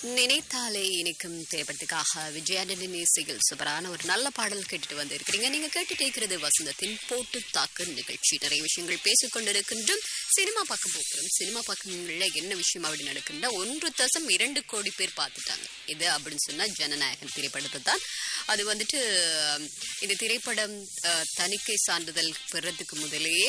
நினைத்தாலே இனிக்கும் திரைப்படத்துக்காக விஜயானந்தின் இசையில் சூப்பரான ஒரு நல்ல பாடல் கேட்டுட்டு வந்து இருக்கிறீங்க நீங்க கேட்டுட்டு இருக்கிறது வசந்தத்தின் போட்டு தாக்கு நிகழ்ச்சி நிறைய விஷயங்கள் பேசிக் கொண்டிருக்கின்றோம் சினிமா பார்க்க போகிறோம் சினிமா பார்க்கல என்ன விஷயம் அப்படி நடக்குன்னா ஒன்று தசம் இரண்டு கோடி பேர் பார்த்துட்டாங்க இது அப்படின்னு சொன்னா ஜனநாயகன் திரைப்படத்தை தான் அது வந்துட்டு அஹ், இந்த திரைப்படம் அஹ், தணிக்கை சான்றிதழ் பெறதுக்கு முதலேயே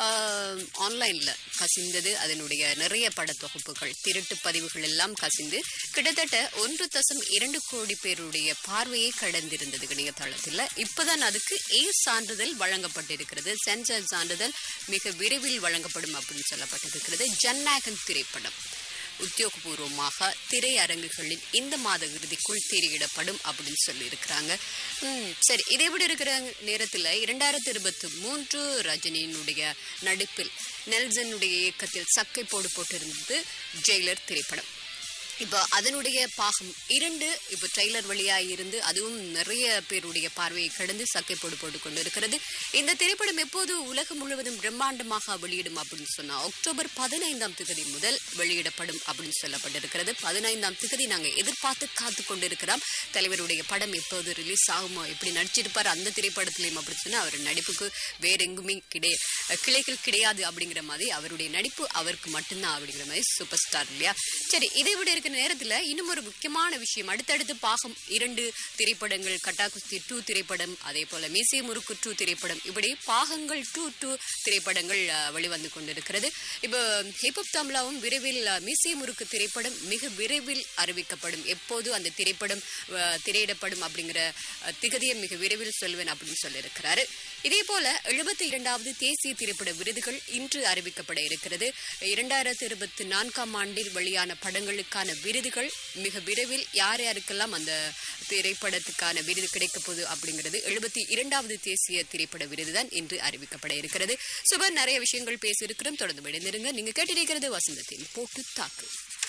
ஆன்லைன்ல கசிந்தது அதனுடைய நிறைய படத்தொகுப்புகள் திருட்டு பதிவுகள் எல்லாம் கசிந்து கிட்டத்தட்ட ஒன்று தசம் இரண்டு கோடி பேருடைய பார்வையை கடந்திருந்தது இணையதளத்தில் இப்பதான் அதுக்கு ஏ சான்றிதழ் வழங்கப்பட்டிருக்கிறது சென்சார் சான்றிதழ் மிக விரைவில் வழங்கப்படும் அப்படின்னு சொல்லப்பட்டிருக்கிறது ஜனநாயகன் திரைப்படம் உத்தியோகபூர்வமாக திரையரங்குகளில் இந்த மாத இறுதிக்குள் திரையிடப்படும் அப்படின்னு சொல்லி இருக்கிறாங்க சரி இதை விட இருக்கிற நேரத்தில் இரண்டாயிரத்தி இருபத்தி மூன்று ரஜினியினுடைய நடிப்பில் நெல்சனுடைய இயக்கத்தில் சக்கை போடு போட்டிருந்தது ஜெயிலர் திரைப்படம் இப்போ அதனுடைய பாகம் இரண்டு இப்போ ட்ரெய்லர் வழியாக இருந்து அதுவும் நிறைய பேருடைய பார்வையை கடந்து சக்கை போடு போட்டு கொண்டு இருக்கிறது இந்த திரைப்படம் எப்போது உலகம் முழுவதும் பிரம்மாண்டமாக வெளியிடும் அப்படின்னு சொன்னா அக்டோபர் பதினைந்தாம் திகதி முதல் வெளியிடப்படும் அப்படின்னு சொல்லப்பட்டிருக்கிறது பதினைந்தாம் திகதி நாங்கள் எதிர்பார்த்து காத்து கொண்டிருக்கிறோம் தலைவருடைய படம் எப்போது ரிலீஸ் ஆகுமோ எப்படி நடிச்சிருப்பார் அந்த திரைப்படத்திலையும் அப்படின்னு சொன்னா அவர் நடிப்புக்கு வேற எங்குமே கிடை கிளைகள் கிடையாது அப்படிங்கிற மாதிரி அவருடைய நடிப்பு அவருக்கு மட்டும்தான் அப்படிங்கிற மாதிரி சூப்பர் ஸ்டார் இல்லையா சரி இதை விட இருக்கிற நேரத்துல இன்னும் ஒரு முக்கியமான விஷயம் அடுத்தடுத்து பாகம் இரண்டு திரைப்படங்கள் கட்டாகுஸ்தி டூ திரைப்படம் அதே போல மீசை முறுக்கு டூ திரைப்படம் இப்படி பாகங்கள் டூ டூ திரைப்படங்கள் அஹ், வெளிவந்து கொண்டிருக்கிறது இப்போ ஹிப்ஹப் தமிழாவும் விரைவில் அஹ், மீசை முறுக்கு திரைப்படம் மிக விரைவில் அறிவிக்கப்படும் எப்போது அந்த திரைப்படம் அஹ், திரையிடப்படும் அப்படிங்கிற அஹ், திகதியை மிக விரைவில் சொல்வேன் அப்படின்னு சொல்லியிருக்கிறாரு இதே போல எழுபத்தி இரண்டாவது தேசிய திரைப்பட விருதுகள் இன்று அறிவிக்கப்பட இருக்கிறது இரண்டாயிரத்தி இருபத்தி நான்காம் ஆண்டில் வெளியான படங்களுக்கான விருதுகள் மிக விரைவில் யார் யாருக்கெல்லாம் அந்த திரைப்படத்துக்கான விருது கிடைக்க போகுது அப்படிங்கிறது எழுபத்தி இரண்டாவது தேசிய திரைப்பட விருது தான் இன்று அறிவிக்கப்பட இருக்கிறது சுபர் நிறைய விஷயங்கள் பேசியிருக்கிறோம் தொடர்ந்து விடைந்திருங்க நீங்க கேட்டிருக்கிறது வசந்தத்தின் போட்டு தாக்கு